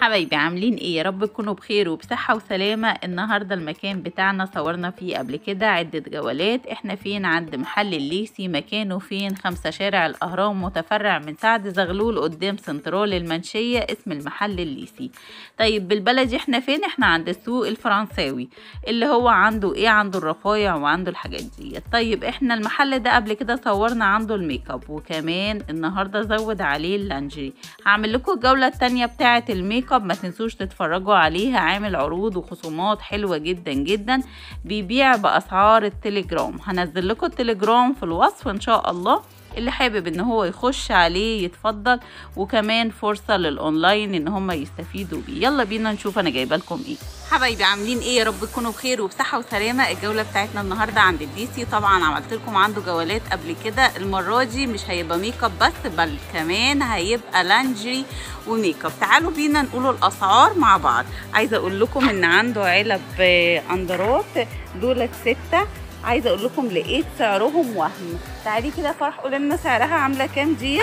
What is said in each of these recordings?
حبايبي عاملين ايه يا رب تكونوا بخير وبصحة وسلامة النهاردة المكان بتاعنا صورنا فيه قبل كده عدة جولات احنا فين عند محل الليسي مكانه فين خمسة شارع الاهرام متفرع من سعد زغلول قدام سنترال المنشية اسم المحل الليسي طيب بالبلدي احنا فين احنا عند السوق الفرنساوي اللي هو عنده ايه عنده الرفايع وعنده الحاجات دي طيب احنا المحل ده قبل كده صورنا عنده الميك اب وكمان النهارده زود عليه اللانجري هعمل لكم الجولة التانية بتاعة الميك اب ما تنسوش تتفرجوا عليها عامل عروض وخصومات حلوة جدا جدا بيبيع بأسعار التليجرام هنزل لكم التليجرام في الوصف ان شاء الله اللي حابب ان هو يخش عليه يتفضل وكمان فرصة للاونلاين ان هم يستفيدوا بيه يلا بينا نشوف انا جايبه لكم ايه حبايبي عاملين ايه يا رب تكونوا بخير وبصحة وسلامة الجولة بتاعتنا النهاردة عند الديسي طبعا عملت لكم عنده جولات قبل كده المرة دي مش هيبقى ميك اب بس بل كمان هيبقى لانجري وميك اب تعالوا بينا نقولوا الاسعار مع بعض عايزة اقول لكم ان عنده علب اندرات دولت ستة عايزه اقول لكم لقيت سعرهم وهم تعالي كده فرح قولي لنا سعرها عامله كام ديت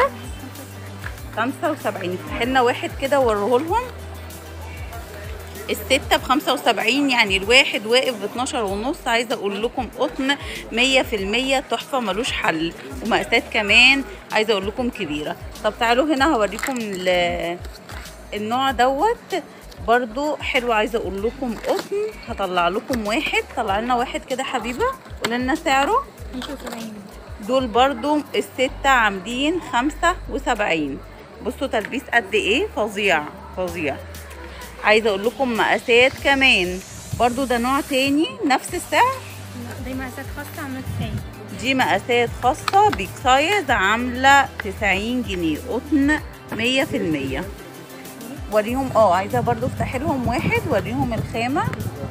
75 افتحي لنا واحد كده ووريه لهم الستة ب 75 يعني الواحد واقف ب 12 ونص عايزه اقول لكم قطن 100% تحفه ملوش حل ومقاسات كمان عايزه اقول لكم كبيره طب تعالوا هنا هوريكم النوع دوت برضو حلو عايزه اقول لكم قطن هطلع لكم واحد طلع لنا واحد كده حبيبه قول لنا سعره 75 دول برضو الستة عاملين خمسة وسبعين بصوا تلبيس قد ايه فظيع فظيع عايزه اقول لكم مقاسات كمان برضو ده نوع تاني نفس السعر دي مقاسات خاصة عاملة 90 دي مقاسات خاصة بيك سايز عاملة 90 جنيه قطن 100% وريهم اه عايزه برضو افتح لهم واحد وريهم الخامه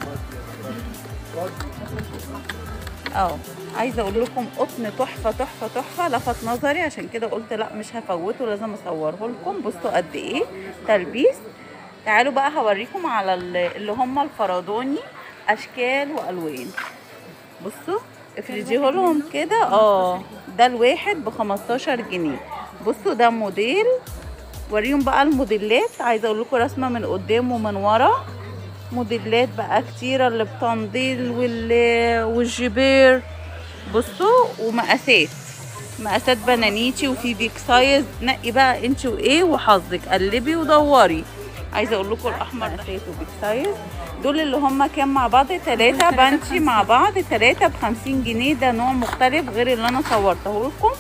اه عايزه اقول لكم قطن تحفه تحفه تحفه لفت نظري عشان كده قلت لا مش هفوته لازم اصوره لكم بصوا قد ايه تلبيس تعالوا بقى هوريكم على اللي هم الفرادوني اشكال والوان بصوا افرجيه لهم كده اه ده الواحد ب 15 جنيه بصوا ده موديل وريهم بقى الموديلات عايزه اقول لكم رسمه من قدام ومن ورا موديلات بقى كتيره اللي بتنضيل وال والجبير بصوا ومقاسات مقاسات بنانيتي وفي بيك سايز نقي بقى انت وايه وحظك قلبي ودوري عايزه اقول لكم الاحمر مقاسات وبيك سايز دول اللي هم كام مع بعض ثلاثة بانشي مع بعض ثلاثة بخمسين جنيه ده نوع مختلف غير اللي انا صورته لكم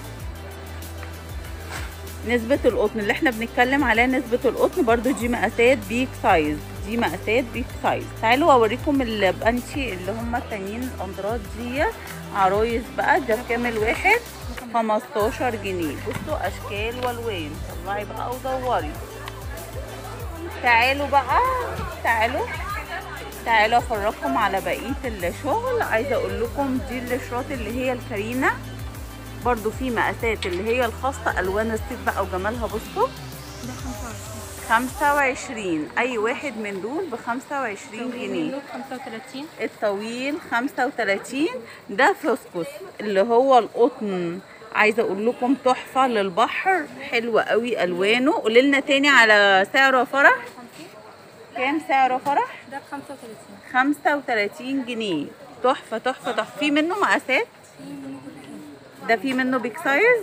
نسبة القطن اللي احنا بنتكلم عليها نسبة القطن برضو دي مقاسات بيك سايز دي مقاسات بيك سايز تعالوا اوريكم البانشي اللي هم التانيين الاندرات دي عرايس بقى ده بكام واحد 15 جنيه بصوا اشكال والوان طلعي بقى ودوري تعالوا بقى تعالوا تعالوا افرجكم على بقيه الشغل عايزه اقول لكم دي الاشراط اللي هي الكارينا برضو في مقاسات اللي هي الخاصة ألوان الصيف بقى وجمالها بصوا ده 25 خمسة وعشرين أي واحد من دول بخمسة وعشرين جنيه 35 الطويل خمسة وتلاتين ده فسكس اللي هو القطن عايزة أقول لكم تحفة للبحر حلوة قوي ألوانه قوليلنا تاني على سعره فرح كام سعره فرح؟ ده ب 35 خمسة وتلاتين جنيه تحفة تحفة تحفة في منه مقاسات ده في منه بيك سايز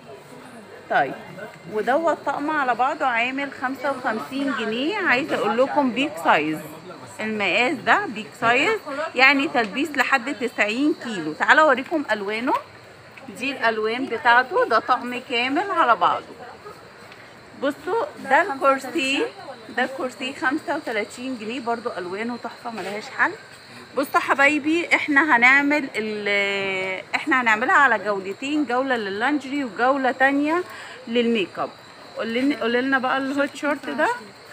طيب ودوت طقم على بعضه عامل 55 جنيه عايزه اقول لكم بيك سايز المقاس ده بيك سايز يعني تلبيس لحد 90 كيلو تعالوا اوريكم الوانه دي الالوان بتاعته ده طقم كامل على بعضه بصوا ده الكرسي ده الكرسي 35 جنيه برضو الوانه تحفه ملهاش حل بصوا حبايبي احنا هنعمل ال احنا هنعملها على جولتين جوله لللانجري وجوله تانية للميك اب قولي لنا بقى الهوت شورت ده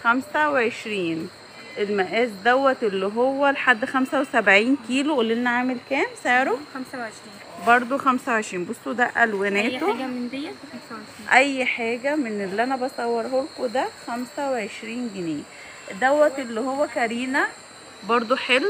25 المقاس دوت اللي هو لحد 75 كيلو قولي لنا عامل كام سعره 25 برضو 25 بصوا ده اي الواناته حاجة من ديت ب 25 اي حاجه من اللي انا بصوره لكم ده 25 جنيه دوت اللي هو كارينا برضو حلو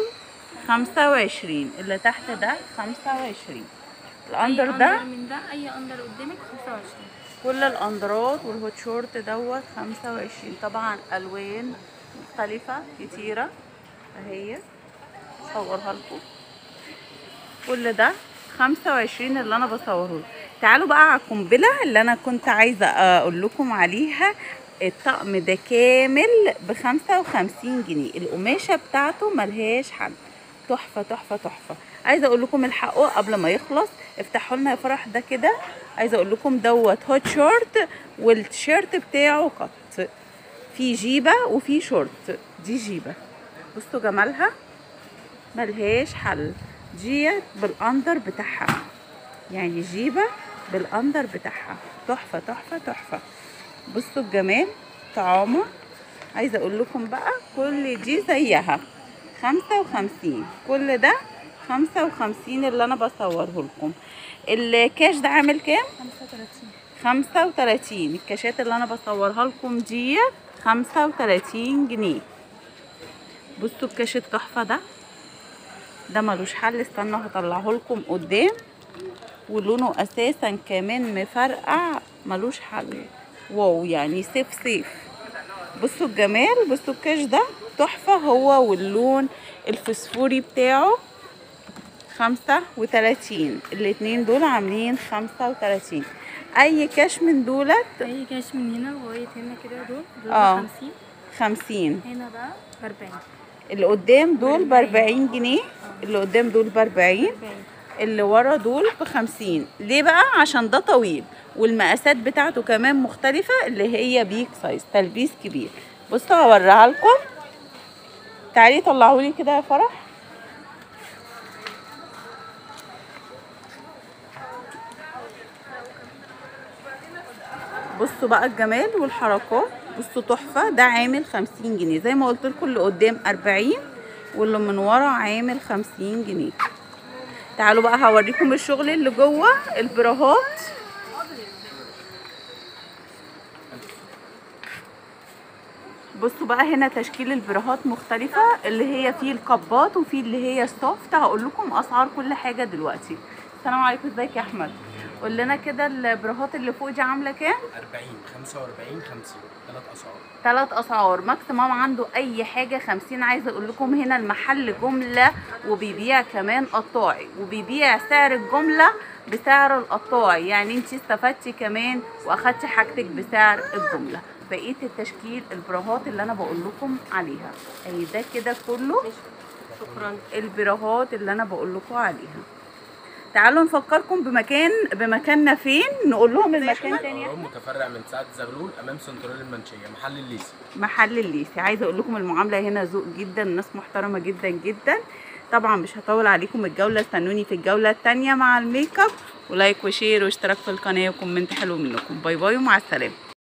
25 اللي تحت ده 25 أي الاندر أندر ده من ده اي اندر قدامك 25 كل الاندرات والهوت شورت دوت خمسة وعشرين طبعا الوان مختلفة كتيرة اهي صورها لكم كل ده خمسة وعشرين اللي انا بصوره تعالوا بقى على القنبلة اللي انا كنت عايزة اقول لكم عليها الطقم ده كامل بخمسة وخمسين جنيه القماشة بتاعته ملهاش حل تحفة تحفة تحفة عايزة اقول لكم الحقوا قبل ما يخلص افتحوا لنا يا فرح ده كده عايزة اقول لكم دوت هوت شورت والتيشيرت بتاعه قط في جيبة وفي شورت دي جيبة بصوا جمالها ملهاش حل ديت بالاندر بتاعها يعني جيبة بالاندر بتاعها تحفة تحفة تحفة بصوا الجمال طعامة عايزة اقول لكم بقى كل دي زيها خمسة وخمسين كل ده خمسة وخمسين اللي انا بصوره لكم الكاش ده عامل كام؟ خمسة وتلاتين خمسة وتلاتين الكاشات اللي انا بصورها لكم دي خمسة وتلاتين جنيه بصوا الكاش التحفة ده ده ملوش حل استنوا هطلعه لكم قدام ولونه اساسا كمان مفرقع ملوش حل واو يعني سيف سيف بصوا الجمال بصوا الكاش ده تحفة هو واللون الفسفوري بتاعه خمسة وتلاتين الاتنين دول عاملين خمسة وتلاتين اي كاش من دولت اي كاش من هنا لغاية هنا كده دول دول آه. بخمسين خمسين هنا بقى بأربعين اللي قدام دول بأربعين جنيه اللي قدام دول بأربعين أربعين اللي ورا دول بخمسين ليه بقى عشان ده طويل والمقاسات بتاعته كمان مختلفة اللي هي بيك سايز تلبيس كبير بصوا هوريها لكم تعالي طلعولي كده يا فرح بصوا بقى الجمال والحركات بصوا تحفة ده عامل خمسين جنيه زي ما قلت لكم اللي قدام أربعين واللي من ورا عامل خمسين جنيه تعالوا بقى هوريكم الشغل اللي جوه البراهات بصوا بقى هنا تشكيل البراهات مختلفة اللي هي فيه القبات وفيه اللي هي السوفت هقول لكم اسعار كل حاجة دلوقتي السلام عليكم ازيك يا احمد قول لنا كده البراهات اللي فوق دي عاملة كام 40 45 50 ثلاث اسعار ثلاث اسعار ماكسيمم عنده اي حاجه 50 عايزه اقول لكم هنا المحل جمله وبيبيع كمان قطاعي وبيبيع سعر الجمله بسعر القطاعي يعني انت استفدتي كمان واخدتي حاجتك بسعر الجمله بقيه التشكيل البراهات اللي انا بقول لكم عليها اهي ده كده كله شكرا البراهات اللي انا بقول لكم عليها تعالوا نفكركم بمكان بمكاننا فين نقول لهم المكان تاني اهرام متفرع من سعد زغلول امام سنترال المنشيه محل الليسي محل الليسي عايزه اقول لكم المعامله هنا ذوق جدا الناس محترمه جدا جدا طبعا مش هطول عليكم الجوله استنوني في الجوله الثانيه مع الميك اب ولايك وشير واشتراك في القناه وكومنت حلو منكم باي باي ومع السلامه